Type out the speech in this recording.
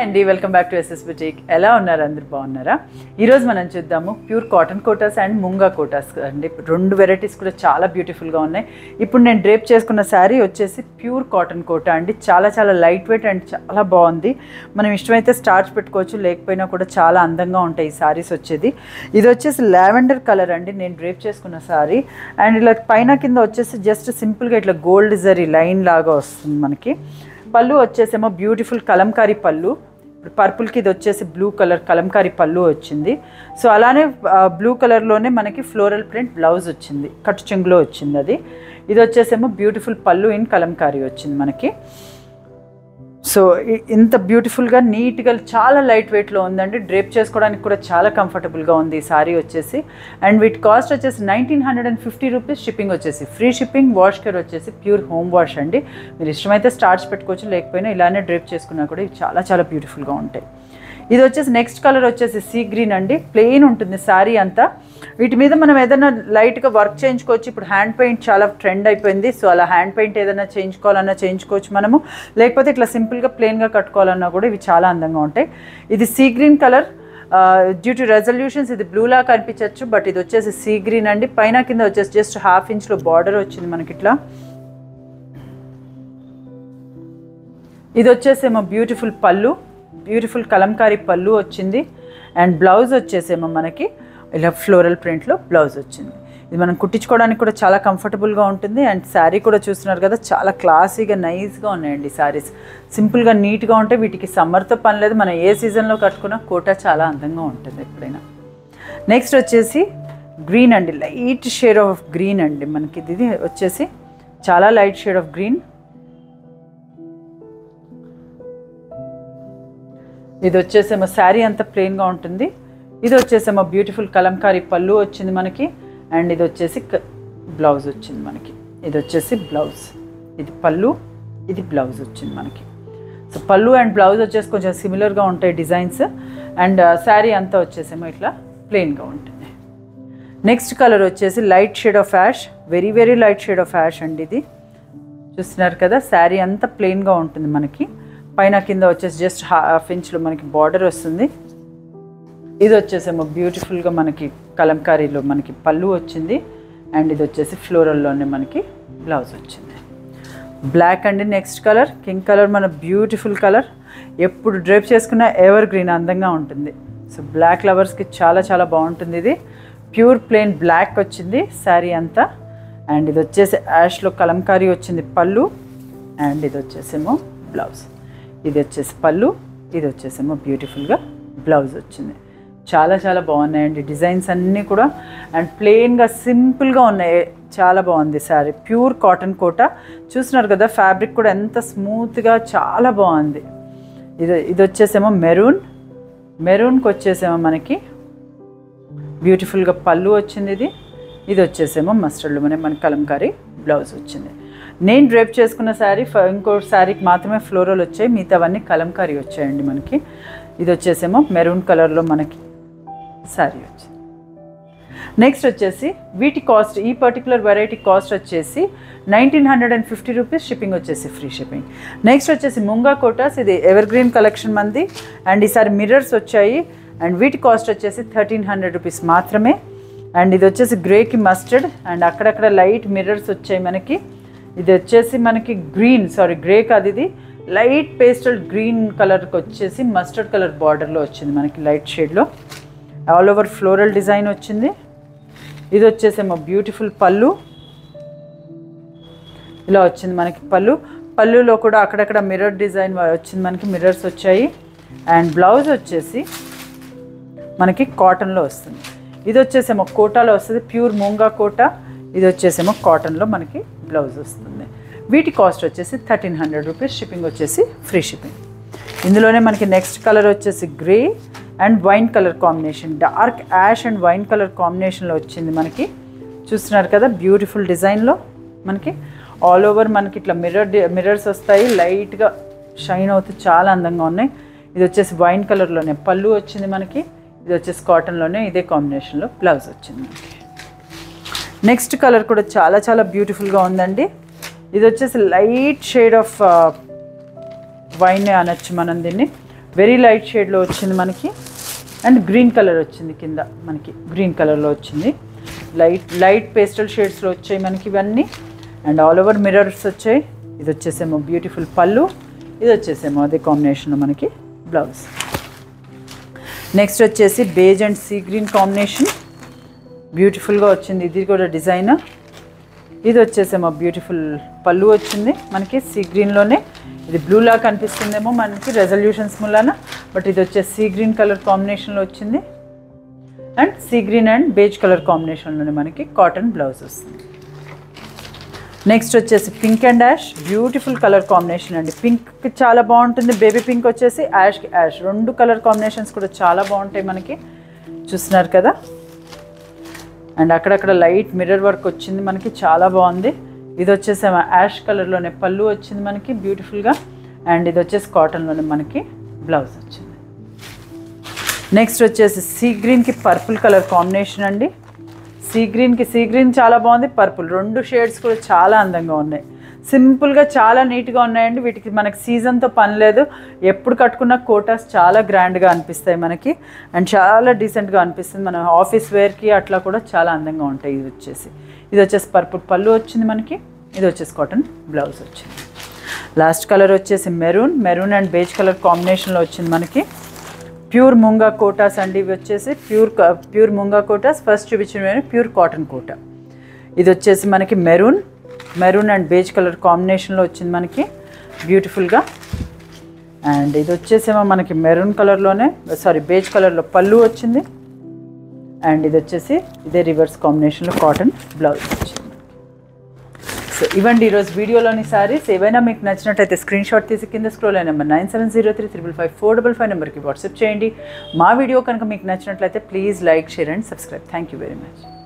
అండి welcome back to SS boutique ఎలా ఉన్నారు అందరు బాగున్నారా ఈరోజు మనం చూద్దాము pure cotton Kotas and Munga Kotas అండి రెండు వెరైటీస్ కూడా చాలా బ్యూటిఫుల్గా ఉన్నాయి ఇప్పుడు నేను డ్రేప్ చేసుకున్న శారీ వచ్చేసి ప్యూర్ కాటన్ కోటా అండి చాలా చాలా లైట్ వెయిట్ అండ్ చాలా బాగుంది మనం ఇష్టమైతే స్టార్చ్ పెట్టుకోవచ్చు లేకపోయినా కూడా చాలా అందంగా ఉంటాయి ఈ శారీస్ వచ్చేది ఇది వచ్చేసి లావెండర్ కలర్ అండి నేను డ్రేప్ చేసుకున్న శారీ అండ్ ఇలా పైన కింద వచ్చేసి జస్ట్ సింపుల్గా ఇట్లా గోల్డ్ జరీ లైన్ లాగా వస్తుంది మనకి పళ్ళు వచ్చేసేమో బ్యూటిఫుల్ కలంకారీ పళ్ళు ఇప్పుడు పర్పుల్కి ఇది వచ్చేసి బ్లూ కలర్ కలంకారీ పళ్ళు వచ్చింది సో అలానే బ్లూ కలర్లోనే మనకి ఫ్లోరల్ ప్రింట్ బ్లౌజ్ వచ్చింది కట్టు చెంగులో వచ్చింది అది ఇది వచ్చేసేమో బ్యూటిఫుల్ పళ్ళు ఇన్ కలంకారీ వచ్చింది మనకి సో ఇ- ఇంత బ్యూటిఫుల్గా నీట్గా చాలా లైట్ వెయిట్లో ఉందండి డ్రేప్ చేసుకోవడానికి కూడా చాలా కంఫర్టబుల్గా ఉంది ఈ సారీ వచ్చేసి అండ్ వీటి కాస్ట్ వచ్చేసి nineteen hundred and fifty rupees shipping వచ్చేసి ఫ్రీ షిప్పింగ్ వాష్ కేర్ వచ్చేసి ప్యూర్ హోమ్ వాష్ అండి మీరు ఇష్టమైతే స్టార్చ్ పెట్టుకోవచ్చు లేకపోయినా ఇలానే డ్రేప్ చేసుకున్నా కూడా ఇవి చాలా చాలా బ్యూటిఫుల్గా ఉంటాయి ఇది వచ్చేసి నెక్స్ట్ కలర్ వచ్చేసి సీ గ్రీన్ అండి ప్లెయిన్ ఉంటుంది శారీ అంతా వీటి మీద మనం ఏదైనా లైట్గా వర్క్ చేయించుకోవచ్చు ఇప్పుడు హ్యాండ్ పెయింట్ చాలా ట్రెండ్ అయిపోయింది సో అలా హ్యాండ్ పెయింట్ ఏదైనా చేయించుకోవాలన్నా చేయించుకోవచ్చు మనము లేకపోతే ఇట్లా సింపుల్గా ప్లెయిన్గా కట్టుకోవాలన్నా కూడా ఇవి చాలా అందంగా ఉంటాయి ఇది sea green colour due to resolutions ఇది బ్లూలా కనిపించవచ్చు బట్ ఇది వచ్చేసి సీ గ్రీన్ అండి పైన కింద వచ్చేసి జస్ట్ హాఫ్ ఇంచ్లో బార్డర్ వచ్చింది మనకి ఇట్లా ఇది వచ్చేసేమో బ్యూటిఫుల్ పళ్ళు బ్యూటిఫుల్ కలంకారీ పళ్ళు వచ్చింది అండ్ బ్లౌజ్ వచ్చేసేమో మనకి ఇలా ఫ్లోరల్ ప్రింట్లో బ్లౌజ్ వచ్చింది ఇది మనం కుట్టించుకోవడానికి కూడా చాలా కంఫర్టబుల్గా ఉంటుంది అండ్ శారీ కూడా చూస్తున్నారు కదా చాలా క్లాసీగా నైస్గా ఉన్నాయండి శారీస్ సింపుల్గా నీట్గా ఉంటే వీటికి సమ్మర్తో పని లేదు మనం ఏ సీజన్లో కట్టుకున్నా కోట చాలా అందంగా ఉంటుంది ఎప్పుడైనా నెక్స్ట్ వచ్చేసి గ్రీన్ అండి లైట్ షేడ్ ఆఫ్ గ్రీన్ అండి మనకి ఇది వచ్చేసి చాలా లైట్ షేడ్ ఆఫ్ గ్రీన్ ఇది వచ్చేసేమో శారీ అంతా ప్లెయిన్గా ఉంటుంది ఇది వచ్చేసేమో బ్యూటిఫుల్ కలంకారీ పళ్ళు వచ్చింది మనకి అండ్ ఇది వచ్చేసి బ్లౌజ్ వచ్చింది మనకి ఇది వచ్చేసి బ్లౌజ్ ఇది పళ్ళు ఇది బ్లౌజ్ వచ్చింది మనకి సో పళ్ళు అండ్ బ్లౌజ్ వచ్చేసి కొంచెం సిమిలర్గా ఉంటాయి డిజైన్స్ అండ్ శారీ అంతా వచ్చేసేమో ఇట్లా ప్లెయిన్గా ఉంటుంది నెక్స్ట్ కలర్ వచ్చేసి light shade of ash very very light shade of ash అండి ఇది చూస్తున్నారు కదా శారీ అంతా ప్లెయిన్గా ఉంటుంది మనకి పైన కింద వచ్చేసి జస్ట్ హాఫ్ ఇంచ్లో మనకి బార్డర్ వస్తుంది ఇది వచ్చేసేమో బ్యూటిఫుల్గా మనకి కలంకారీలో మనకి పళ్ళు వచ్చింది అండ్ ఇది వచ్చేసి ఫ్లోరల్లోనే మనకి బ్లౌజ్ వచ్చింది బ్లాక్ అండి నెక్స్ట్ కలర్ కింగ్ కలర్ మన బ్యూటిఫుల్ కలర్ ఎప్పుడు డ్రేప్ చేసుకున్న ఎవర్ గ్రీన్ అందంగా ఉంటుంది సో బ్లాక్ లవర్స్కి చాలా చాలా బాగుంటుంది ఇది ప్యూర్ ప్లెయిన్ బ్లాక్ వచ్చింది శారీ అంతా అండ్ ఇది వచ్చేసి యాష్లో కలంకారీ వచ్చింది పళ్ళు అండ్ ఇది వచ్చేసేమో బ్లౌజ్ ఇది వచ్చేసి పళ్ళు ఇది వచ్చేసేమో బ్యూటిఫుల్గా బ్లౌజ్ వచ్చింది చాలా చాలా బాగున్నాయండి డిజైన్స్ అన్నీ కూడా అండ్ ప్లెయిన్గా సింపుల్గా ఉన్నాయి చాలా బాగుంది శారీ ప్యూర్ కాటన్ కోట చూస్తున్నారు కదా ఫ్యాబ్రిక్ కూడా ఎంత స్మూత్గా చాలా బాగుంది ఇది ఇది వచ్చేసేమో మెరూన్ మెరూన్కి వచ్చేసేమో మనకి బ్యూటిఫుల్గా పళ్ళు వచ్చింది ఇది ఇది వచ్చేసేమో మస్టర్డ్లో మన మన కలంకారీ బ్లౌజ్ వచ్చింది నేను డ్రేప్ చేసుకున్న శారీ ఫ- ఇంకో శారీకి మాత్రమే ఫ్లోరల్ వచ్చాయి మిగతావన్నీ కలంకారీ వచ్చాయండి మనకి ఇది వచ్చేసేమో మెరూన్ కలర్లో మనకి శారీ వచ్చింది నెక్స్ట్ వచ్చేసి వీటి కాస్ట్ ఈ పర్టికులర్ వెరైటీ కాస్ట్ వచ్చేసి nineteen hundred and fifty rupees shipping వచ్చేసి ఫ్రీ షిప్పింగ్ నెక్స్ట్ వచ్చేసి ముంగా కోటాస్ ఇది ఎవర్ గ్రీన్ కలెక్షన్ మంది అండ్ ఈసారి మిర్రర్స్ వచ్చాయి అండ్ వీటి కాస్ట్ వచ్చేసి థర్టీన్ హండ్రెడ్ రూపీస్ మాత్రమే అండ్ ఇది వచ్చేసి గ్రేకి మస్టర్డ్ అండ్ అక్కడక్కడ లైట్ మిర్రర్స్ వచ్చాయి మనకి ఇది వచ్చేసి మనకి గ్రీన్ సారీ గ్రే కాదు ఇది లైట్ పేస్టల్ గ్రీన్ కలర్కి వచ్చేసి మస్టర్డ్ కలర్ బార్డర్లో వచ్చింది మనకి లైట్ షేడ్లో ఆల్ ఓవర్ ఫ్లోరల్ డిజైన్ వచ్చింది ఇది వచ్చేసేమో బ్యూటిఫుల్ పళ్ళు ఇలా వచ్చింది మనకి పళ్ళు పళ్ళులో కూడా అక్కడక్కడ మిర్రర్ డిజైన్ వచ్చింది మనకి మిర్రర్స్ వచ్చాయి అండ్ బ్లౌజ్ వచ్చేసి మనకి కాటన్లో వస్తుంది ఇది వచ్చేసేమో కోటాలో వస్తుంది ప్యూర్ మూంగా కోట ఇది వచ్చేసేమో కాటన్లో మనకి బ్లౌజ్ వస్తుంది వీటి కాస్ట్ వచ్చేసి థర్టీన్ హండ్రెడ్ రూపీస్ షిప్పింగ్ వచ్చేసి ఫ్రీ షిప్పింగ్ ఇందులోనే మనకి నెక్స్ట్ కలర్ వచ్చేసి grey and wine colour combination dark ash and wine colour కాంబినేషన్లో వచ్చింది మనకి చూస్తున్నారు కదా బ్యూటిఫుల్ డిజైన్లో మనకి ఆల్ ఓవర్ మనకి ఇట్లా మిర్రర్ మిర్రర్స్ వస్తాయి లైట్గా షైన్ అవుతూ చాలా అందంగా ఉన్నాయి ఇది వచ్చేసి వైన్ కలర్లోనే పళ్ళు వచ్చింది మనకి ఇది వచ్చేసి కాటన్లోనే ఇదే కాంబినేషన్లో బ్లౌజ్ వచ్చింది మనకి నెక్స్ట్ కలర్ కూడా చాలా చాలా బ్యూటిఫుల్గా ఉందండి ఇది వచ్చేసి లైట్ షేడ్ ఆఫ్ వైన్ అనొచ్చు మనం దీన్ని వెరీ లైట్ షేడ్లో వచ్చింది మనకి అండ్ గ్రీన్ కలర్ వచ్చింది కింద మనకి గ్రీన్ కలర్లో వచ్చింది లైట్ లైట్ పేస్టల్ షేడ్స్లో వచ్చాయి మనకి ఇవన్నీ అండ్ ఆల్ ఓవర్ మిరర్స్ వచ్చాయి ఇది వచ్చేసేమో బ్యూటిఫుల్ పళ్ళు ఇది వచ్చేసేమో అదే కాంబినేషన్లో మనకి బ్లౌజ్ నెక్స్ట్ వచ్చేసి beige and sea green combination బ్యూటిఫుల్గా వచ్చింది ఇది కూడా డిజైన్ ఇది వచ్చేసేమో బ్యూటిఫుల్ పళ్ళు వచ్చింది మనకి సీ గ్రీన్లోనే ఇది బ్లూ లా కనిపిస్తుందేమో మనకి రెజల్యూషన్స్ మూలాన బట్ ఇది వచ్చేసి సీ గ్రీన్ కలర్ కాంబినేషన్లో వచ్చింది and sea green and beige colour కాంబినేషన్లోనే మనకి కాటన్ బ్లౌజ్ వస్తుంది నెక్స్ట్ వచ్చేసి pink and ash beautiful colour combination అండి పింక్ చాలా బాగుంటుంది బేబీ పింక్ వచ్చేసి యాష్కి యాష్ రెండు కలర్ కాంబినేషన్స్ కూడా చాలా బాగుంటాయి మనకి చూస్తున్నారు కదా అండ్ అక్కడక్కడ లైట్ మిర్రర్ వర్క్ వచ్చింది మనకి చాలా బాగుంది ఇది వచ్చేసి యాష్ కలర్లోనే పళ్ళు వచ్చింది మనకి బ్యూటిఫుల్గా అండ్ ఇది వచ్చేసి కాటన్లోనే మనకి బ్లౌజ్ వచ్చింది నెక్స్ట్ వచ్చేసి సీ గ్రీన్కి పర్పుల్ కలర్ కాంబినేషన్ అండి సీ గ్రీన్కి సీ గ్రీన్ చాలా బాగుంది పర్పుల్ రెండు షేడ్స్ కూడా చాలా అందంగా ఉన్నాయి సింపుల్గా చాలా నీట్గా ఉన్నాయండి వీటికి మనకి సీజన్తో పని లేదు ఎప్పుడు కట్టుకున్న కోటాస్ చాలా గ్రాండ్గా అనిపిస్తాయి మనకి అండ్ చాలా డీసెంట్గా అనిపిస్తుంది మన ఆఫీస్ వేర్కి అట్లా కూడా చాలా అందంగా ఉంటాయి ఇది వచ్చేసి ఇది వచ్చేసి పర్పుల్ పళ్ళు వచ్చింది మనకి ఇది వచ్చేసి కాటన్ బ్లౌజ్ వచ్చింది లాస్ట్ కలర్ వచ్చేసి maroon maroon and beige colour కాంబినేషన్లో వచ్చింది మనకి ప్యూర్ ముంగా కోటాస్ అండి ఇవి వచ్చేసి pure pure munga Kotas first చూపించిన ప్యూర్ కాటన్ కోటా ఇది వచ్చేసి మనకి maroon maroon and beige colour కాంబినేషన్లో వచ్చింది మనకి బ్యూటిఫుల్గా అండ్ ఇది వచ్చేసేమో మనకి మెరూన్ కలర్లోనే సారీ బేజ్ కలర్లో పళ్ళు వచ్చింది అండ్ ఇది వచ్చేసి ఇదే రివర్స్ కాంబినేషన్లో కాటన్ బ్లౌజ్ వచ్చింది సో ఇవ్వండి ఈరోజు వీడియోలోని సారీస్ ఏవైనా మీకు నచ్చినట్టయితే స్క్రీన్ షాట్ తీసి కింద స్క్రోల్ అయిన number nine seven zero three triple five four double five నెంబర్కి వాట్సాప్ చేయండి మా వీడియో కనుక మీకు నచ్చినట్లయితే please like share and subscribe thank you very much